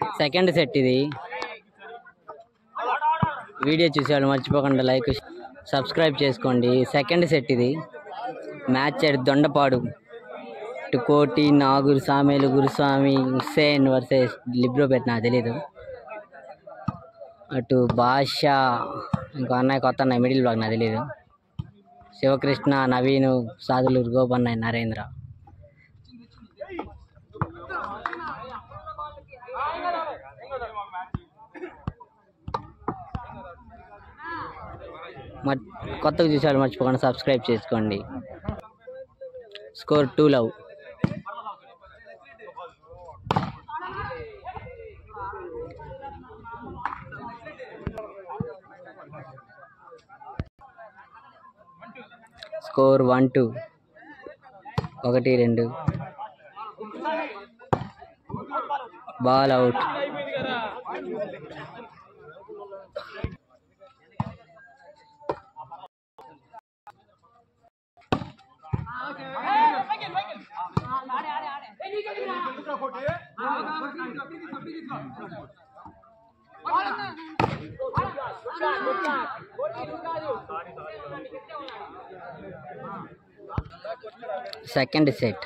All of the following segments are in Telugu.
సెకండ్ సెట్ ఇది వీడియో చూసేవాళ్ళు మర్చిపోకుండా లైక్ సబ్స్క్రైబ్ చేసుకోండి సెకండ్ సెట్ ఇది మ్యాచ్ అట్ దొండపాడు ఇటు కోటి నాగూరు సామేలు గురుస్వామి హుస్సేన్ వర్సెస్ లిబ్రోబెట్ నాకు తెలీదు అటు భాష ఇంకో అన్నయ్య కొత్త అన్నయ్య మిడిల్ బ్లాక్ నాకు తెలీదు శివకృష్ణ నవీను సాదులూరు గోపన్నయ్య నరేంద్ర మర్ కొత్తగా చూసేవాళ్ళు మర్చిపోకుండా సబ్స్క్రైబ్ చేసుకోండి score two love score one two ఒకటి రెండు ball out second set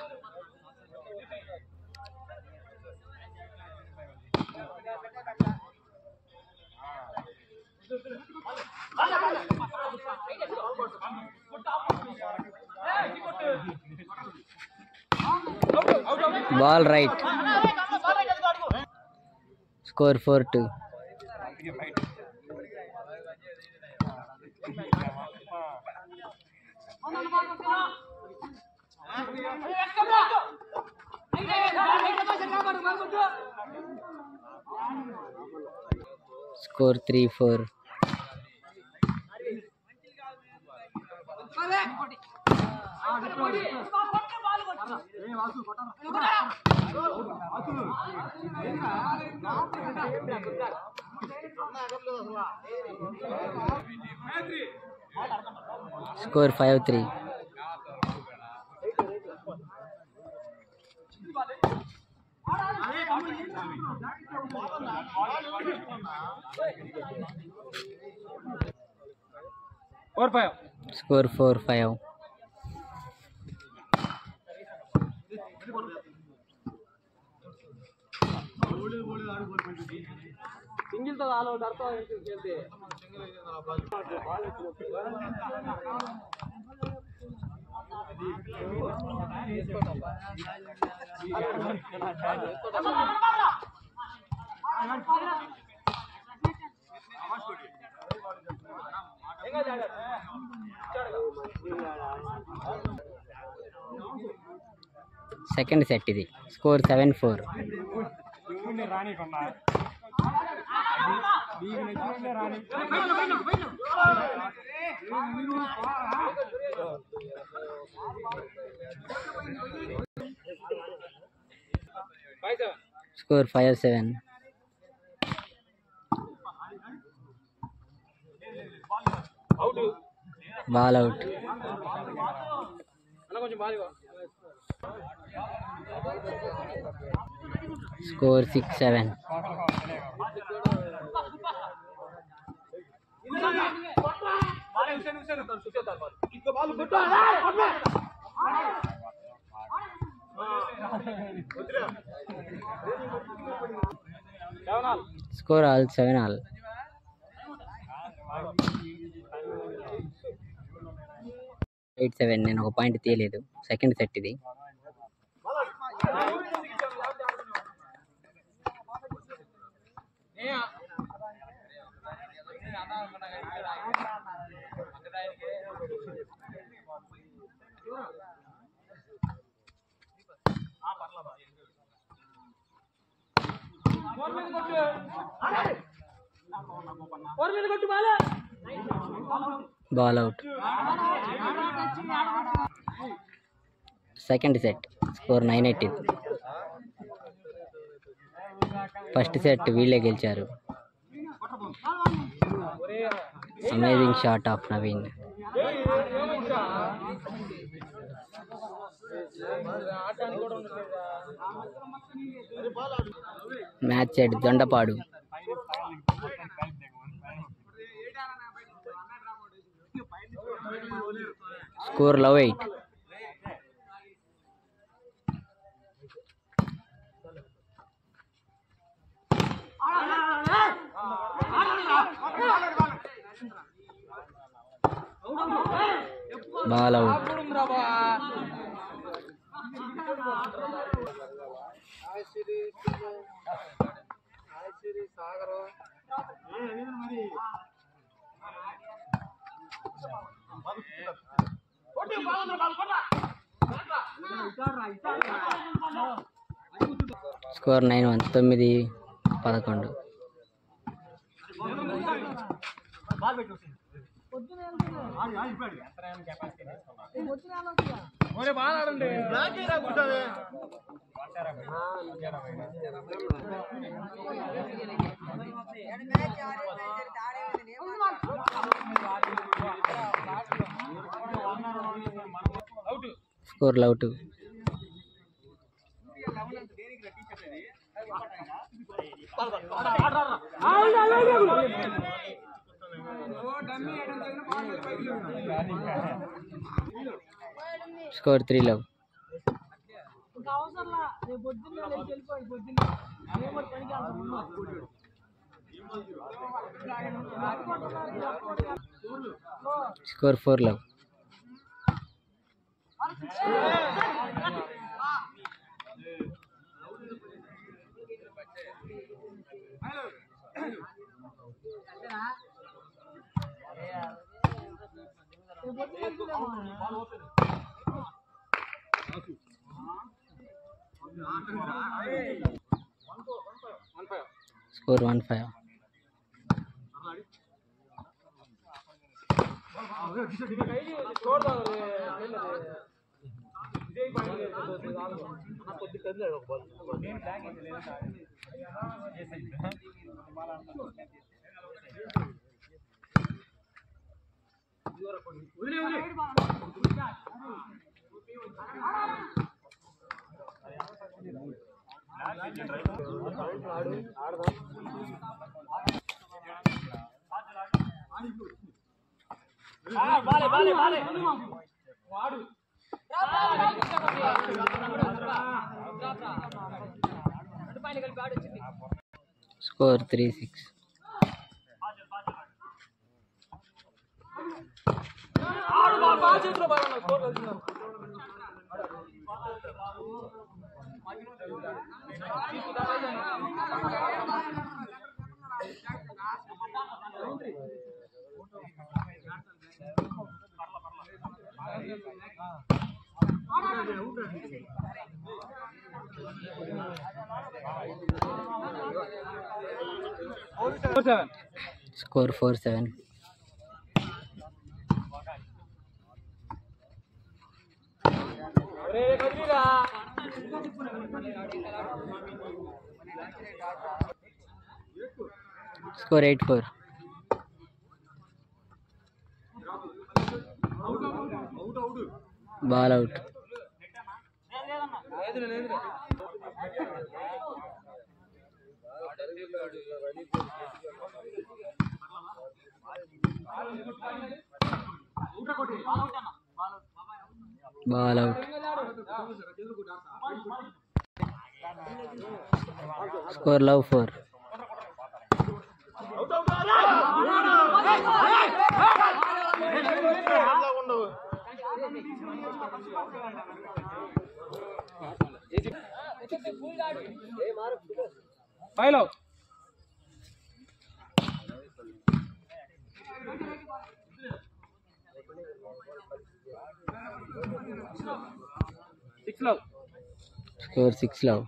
ball right score four two score three four score five three four five score four five single తో ఆల్ అవుట్ అర్థం వెళ్తే సెకండ్ సెట్ ఇది స్కోర్ సెవెన్ ఫోర్ రానికుండా నీకు నచ్చినట్లే రాని score five seven out ball out అన్న కొంచెం బాగా score six seven score all seven all eight seven నేను ఒక పాయింట్ తీయలేదు సెకండ్ సెట్ ఇది ball out second set score nine eight ఇది ఫస్ట్ సెట్ వీళ్ళే గెలిచారు amazing shot of Naveen match at Dondapadu score love eight ball out score nine one తొమ్మిది పదకొండు ఓరే బాగా ఆడండి out score love two score three love score four love score one five బాలే బాలే బాలే వాడు స్కోర్ త్రీ సిక్స్ ఆడు బాల్ బాల్ చేతిలో బాల్ అన్న స్కోర్ కలిసింది సెవెన్ స్కోర్ ఫోర్ సెవెన్ రే కదిలిరా score eight four ball out ball out score love four five love six love score six love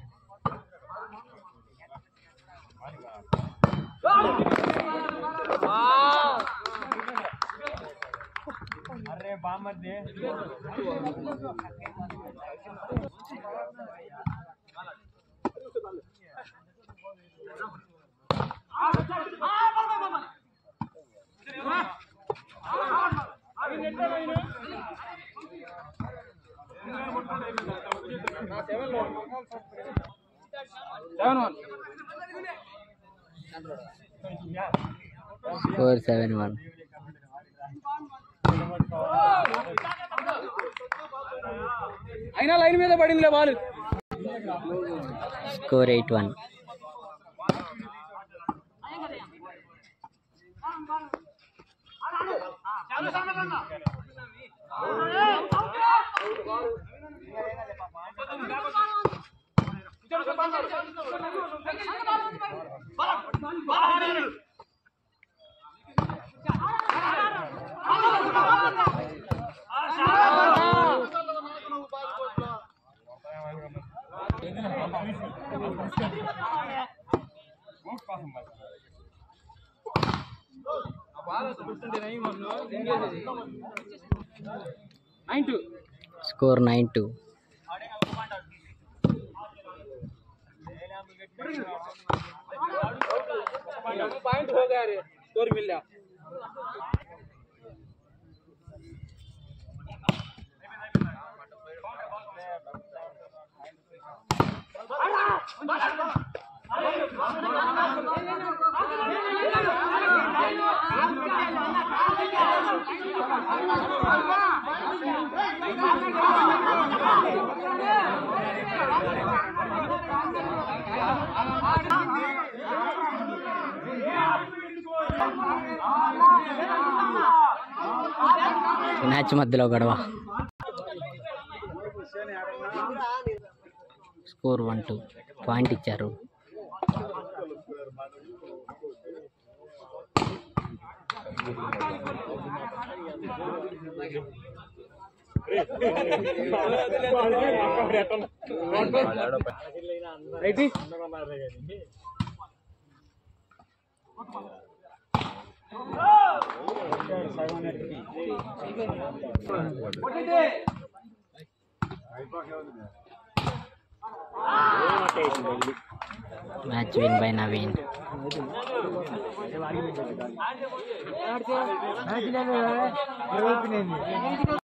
అరే బామ్మద్ది seven one score seven one అయినా లైన్ మీద పడిందిలే ball score eight one nine two score nine two point हो गया रे स्कोर मिल गया మ్యాచ్ మధ్యలో గొడవ స్కోర్ వన్ టూ పాయింట్ ఇచ్చారు right match win by Naveen